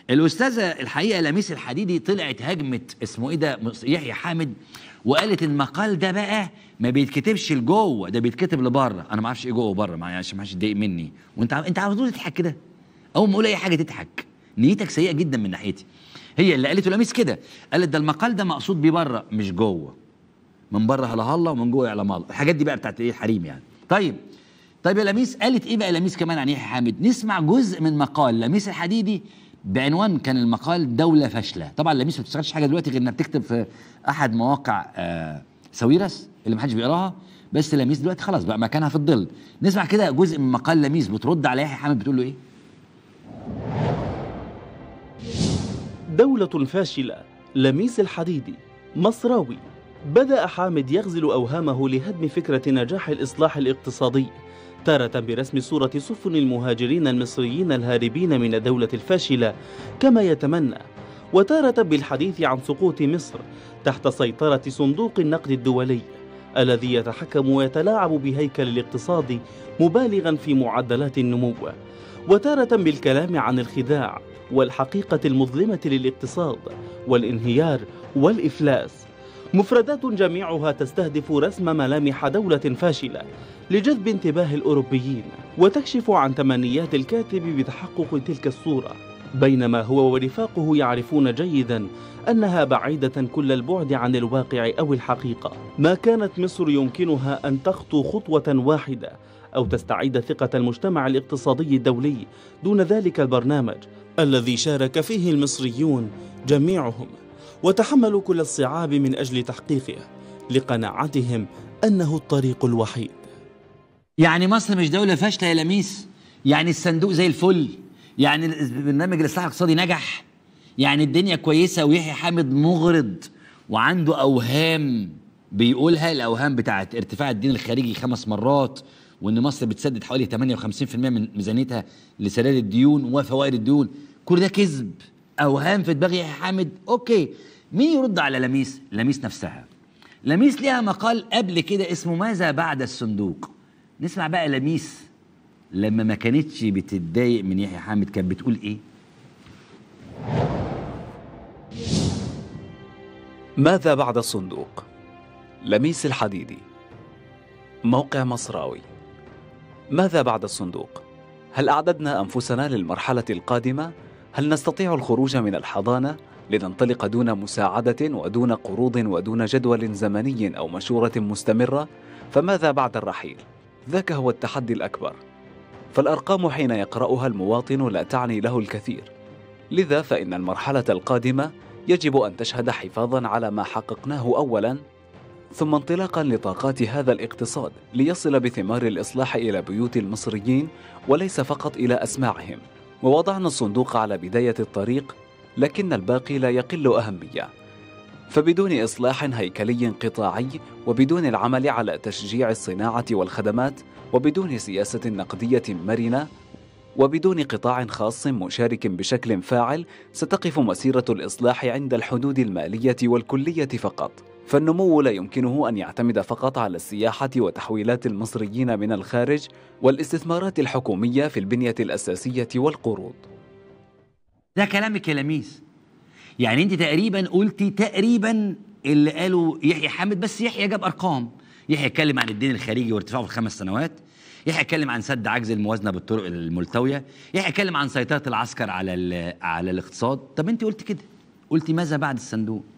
الاستاذه الحقيقه لميس الحديدي طلعت هجمت اسمه ايه ده مص- يحيى حامد وقالت المقال ده بقى ما بيتكتبش لجوه ده بيتكتب لبره انا ما اعرفش ايه جوه وبره ما عشان ما حدش يتضايق مني وانت عم- انت على طول تضحك كده اول ما اقول اي حاجه تضحك نيتك سيئه جدا من ناحيتي هي اللي قالته لميس كده قالت ده المقال ده مقصود بيه بره مش جوه من بره هلا هلا ومن جوه يعلم الله الحاجات دي بقى بتاعت ايه الحريم يعني طيب طيب يا لميس قالت ايه بقى لميس كمان عن يحيى حامد نسمع جزء من مقال لميس الحديدي بعنوان كان المقال دولة فاشلة طبعا لميس ما بتشتغلش حاجة دلوقتي غير انها بتكتب في احد مواقع آه ساويرس اللي محدش بيقراها بس لميس دلوقتي خلاص بقى مكانها في الظل نسمع كده جزء من مقال لميس بترد على يحيى حامد بتقول له ايه دولة فاشلة لميس الحديدي مصراوي بدأ حامد يغزل أوهامه لهدم فكرة نجاح الإصلاح الاقتصادي تارة برسم صورة سفن المهاجرين المصريين الهاربين من الدولة الفاشلة كما يتمنى وتارة بالحديث عن سقوط مصر تحت سيطرة صندوق النقد الدولي الذي يتحكم ويتلاعب بهيكل الاقتصاد مبالغا في معدلات النمو وتارة بالكلام عن الخداع والحقيقة المظلمة للاقتصاد والانهيار والإفلاس مفردات جميعها تستهدف رسم ملامح دولة فاشلة لجذب انتباه الأوروبيين وتكشف عن تمنيات الكاتب بتحقق تلك الصورة بينما هو ورفاقه يعرفون جيدا أنها بعيدة كل البعد عن الواقع أو الحقيقة ما كانت مصر يمكنها أن تخطو خطوة واحدة أو تستعيد ثقة المجتمع الاقتصادي الدولي دون ذلك البرنامج الذي شارك فيه المصريون جميعهم وتحملوا كل الصعاب من أجل تحقيقه لقناعتهم أنه الطريق الوحيد يعني مصر مش دولة فاشلة يا لميس يعني الصندوق زي الفل يعني برنامج الإصلاح الاقتصادي نجح يعني الدنيا كويسة ويحيى حامد مغرض وعنده أوهام بيقولها الأوهام بتاعت ارتفاع الدين الخارجي خمس مرات وإن مصر بتسدد حوالي 58% من ميزانيتها لسداد الديون وفوائد الديون كل ده كذب أوهام في دماغ يحيى حامد أوكي مين يرد على لميس؟ لميس نفسها لميس ليها مقال قبل كده اسمه ماذا بعد الصندوق نسمع بقى لميس لما ما كانتش بتتضايق من يحيى حامد كانت بتقول ايه ماذا بعد الصندوق؟ لميس الحديدي موقع مصراوي ماذا بعد الصندوق؟ هل أعددنا أنفسنا للمرحلة القادمة؟ هل نستطيع الخروج من الحضانة لننطلق دون مساعدة ودون قروض ودون جدول زمني أو مشورة مستمرة؟ فماذا بعد الرحيل؟ ذاك هو التحدي الأكبر فالأرقام حين يقرأها المواطن لا تعني له الكثير لذا فإن المرحلة القادمة يجب أن تشهد حفاظا على ما حققناه أولا ثم انطلاقا لطاقات هذا الاقتصاد ليصل بثمار الإصلاح إلى بيوت المصريين وليس فقط إلى أسماعهم ووضعنا الصندوق على بداية الطريق لكن الباقي لا يقل أهمية فبدون إصلاح هيكلي قطاعي وبدون العمل على تشجيع الصناعة والخدمات وبدون سياسة نقدية مرنة وبدون قطاع خاص مشارك بشكل فاعل ستقف مسيرة الإصلاح عند الحدود المالية والكلية فقط فالنمو لا يمكنه أن يعتمد فقط على السياحة وتحويلات المصريين من الخارج والاستثمارات الحكومية في البنية الأساسية والقروض ده كلامك يا لميس يعني انت تقريبا قلتي تقريبا اللي قاله يحيى حامد بس يحيى جاب ارقام يحيى اتكلم عن الدين الخارجي وارتفاعه في الخمس سنوات يحيى اتكلم عن سد عجز الموازنه بالطرق الملتويه يحيى اتكلم عن سيطره العسكر على ال- على الاقتصاد طب انت قلت كده قلتي ماذا بعد الصندوق